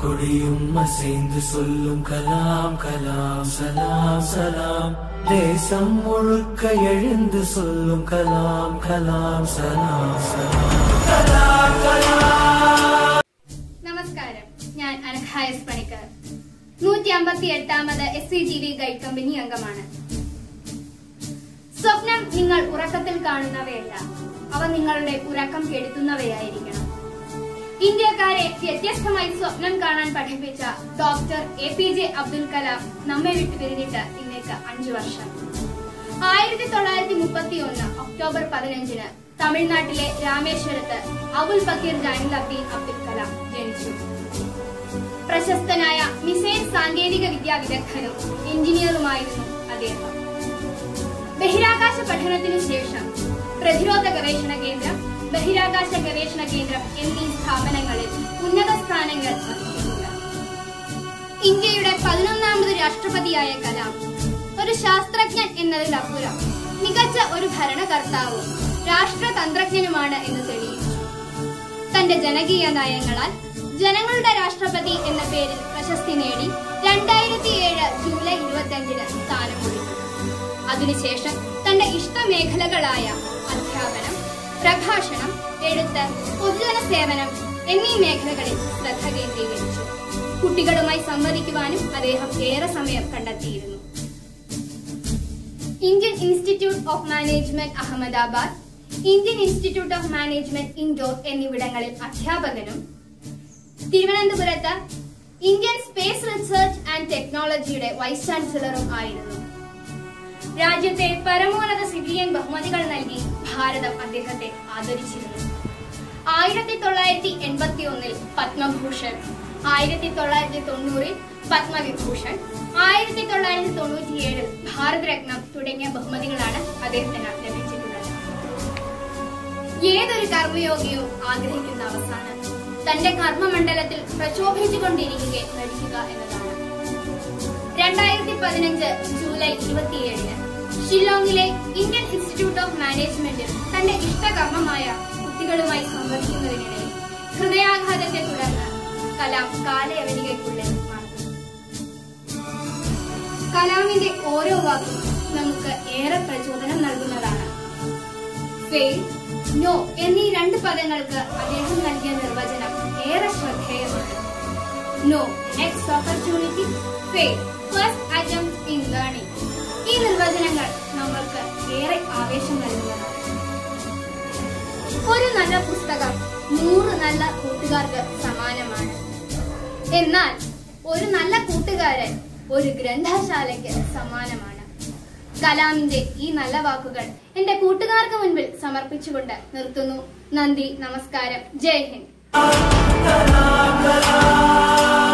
கொடியும் அசைந்து சொல்லும் கலாம் கலாம் சலாம் சலாம் தேசம் முழுக்க எழுந்து சொல்லும் கலாம் கலாம் சலாம் சலாம் கலாம் கலாம் നമസ്കാരം ഞാൻ അനഘ എസ് പണിക്കർ നൂറ്റി അമ്പത്തി എട്ടാമത് S C G V guide company അംഗമാണ് സ്വപ്നം നിങ്ങൾ ഉറക്കത്തിൽ കാണുന്നവയല്ല അവ നിങ്ങളുടെ ഉറക്കം കെടുത്തുന്നവയായിരിക്കണം ഇന്ത്യക്കാരെ വ്യത്യസ്തമായി സ്വപ്നം കാണാൻ പഠിപ്പിച്ച doctor A P J Abdul Kalam നമ്മെ വിട്ടു പിരിഞ്ഞിട്ട് ഇന്നേക്ക് അഞ്ചു വർഷം ആയിരത്തി തൊള്ളായിരത്തി മുപ്പത്തി ഒന്ന് ഒക്ടോബർ പതിനഞ്ചിന് തമിഴ്നാട്ടിലെ രാമേശ്വരത്ത് അബുൽ ബക്കീർ ജൈനുലബ്ദീൻ അബ്ദുൽ കലാം ജനിച്ചു പ്രശസ്തനായ മിസൈൽ സാങ്കേതിക വിദ്യാ വിദഗ്ധനും എഞ്ചിനീയറുമായിരുന്നു അദ്ദേഹം ബഹിരാകാശ പഠനത്തിനു ശേഷം പ്രതിരോധ ഗവേഷണ കേന്ദ്രം ബഹിരാകാശ ഗവേഷണ കേന്ദ്രം എന്നീ സ്ഥാപനങ്ങളിൽ ഉന്നത സ്ഥാനങ്ങൾ വഹിച്ചിട്ടുണ്ട് ഇന്ത്യയുടെ പതിനൊന്നാമത് രാഷ്ട്രപതിയായ കലാം ഒരു ശാസ്ത്രജ്ഞൻ എന്നതിലപ്പുറം മികച്ച ഒരു ഭരണകർത്താവും രാഷ്ട്രതന്ത്രജ്ഞനുമാണ് എന്ന് തെളിയിച്ചു തന്റെ ജനകീയ നയങ്ങളാൽ ജനങ്ങളുടെ രാഷ്ട്രപതി എന്ന പേരിൽ പ്രശസ്തി നേടി രണ്ടായിരത്തി ഏഴ് ജൂലൈ ഇരുപത്തിയഞ്ചിന് സ്ഥാനം കൊടുത്തു അതിനുശേഷം തന്റെ ഇഷ്ടമേഖലകളായ അധ്യാപനം പ്രഭാഷണം എഴുത്ത് പൊതുജന സേവനം എന്നീ മേഖലകളിൽ ശ്രദ്ധ കേന്ദ്രീകരിച്ചു കുട്ടികളുമായി സംവദിക്കുവാനും അദ്ദേഹം ഏറെ സമയം കണ്ടെത്തിയിരുന്നു Indian institute of management Ahmedabad Indian institute of management Indore എന്നിവിടങ്ങളിൽ അധ്യാപകനും തിരുവനന്തപുരത്ത് ഇന്ത്യൻ സ്പേസ് റിസർച്ച് ആൻഡ് ടെക്നോളജിയുടെ വൈസ് ചാൻസലറും ആയിരുന്നു രാജ്യത്തെ പരമോന്നത സിവിലിയൻ ബഹുമതികൾ നൽകി ഭാരതം അദ്ദേഹത്തെ ആദരിച്ചിരുന്നു ആയിരത്തി തൊള്ളായിരത്തി എൺപത്തി ഒന്നിൽ പത്മഭൂഷൺ ആയിരത്തി തൊള്ളായിരത്തി തൊണ്ണൂറിൽ പത്മവിഭൂഷൺ ആയിരത്തി തൊള്ളായിരത്തി തൊണ്ണൂറ്റിയേഴിൽ ഭാരതരത്നം തുടങ്ങിയ ബഹുമതികളാണ് അദ്ദേഹത്തിന് ലഭിച്ചിട്ടുള്ളത് ഏതൊരു കർമ്മയോഗിയും ആഗ്രഹിക്കുന്ന അവസാനം തന്റെ കർമ്മമണ്ഡലത്തിൽ പ്രക്ഷോഭിച്ചുകൊണ്ടിരിക്കെ മരിക്കുക എന്നതാണ് രണ്ടായിരത്തി പതിനഞ്ച് ജൂലൈ ഇരുപത്തിയേഴിന് ഷില്ലോങ്ങിലെ ഇന്ത്യൻ ഇൻസ്റ്റിറ്റ്യൂട്ട് ഓഫ് മാനേജ്മെന്റിൽ തന്റെ ഇഷ്ടകർമ്മമായ കുട്ടികളുമായി സംവദിക്കുന്നതിനിടയിൽ ഹൃദയാഘാതത്തെ തുടർന്ന് കലാം കാലയവനികയ്ക്കുള്ളിൽ മറന്നു കലാമിന്റെ ഓരോ വാക്കും നമുക്ക് ഏറെ പ്രചോദനം നൽകുന്നതാണ് ഫെയിൽ നോ എന്നീ രണ്ട് പദങ്ങൾക്ക് അദ്ദേഹം നൽകിയ നിർവചനം ഏറെ ശ്രദ്ധേയമാണ് no next opportunity fail first attempt in learning ഈ നിർവചനങ്ങൾ നമ്മൾക്ക് ഏറെ ആവേശം നൽകുന്നതാണ് ഒരു നല്ല പുസ്തകം നൂറ് നല്ല കൂട്ടുകാർക്ക് സമാനമാണ് എന്നാൽ ഒരു നല്ല കൂട്ടുകാരൻ ഒരു ഗ്രന്ഥശാലയ്ക്ക് സമാനമാണ് കലാമിന്റെ ഈ നല്ല വാക്കുകൾ എന്റെ കൂട്ടുകാർക്ക് മുൻപിൽ സമർപ്പിച്ചുകൊണ്ട് നിർത്തുന്നു നന്ദി നമസ്കാരം ജയ് ഹിന്ദ്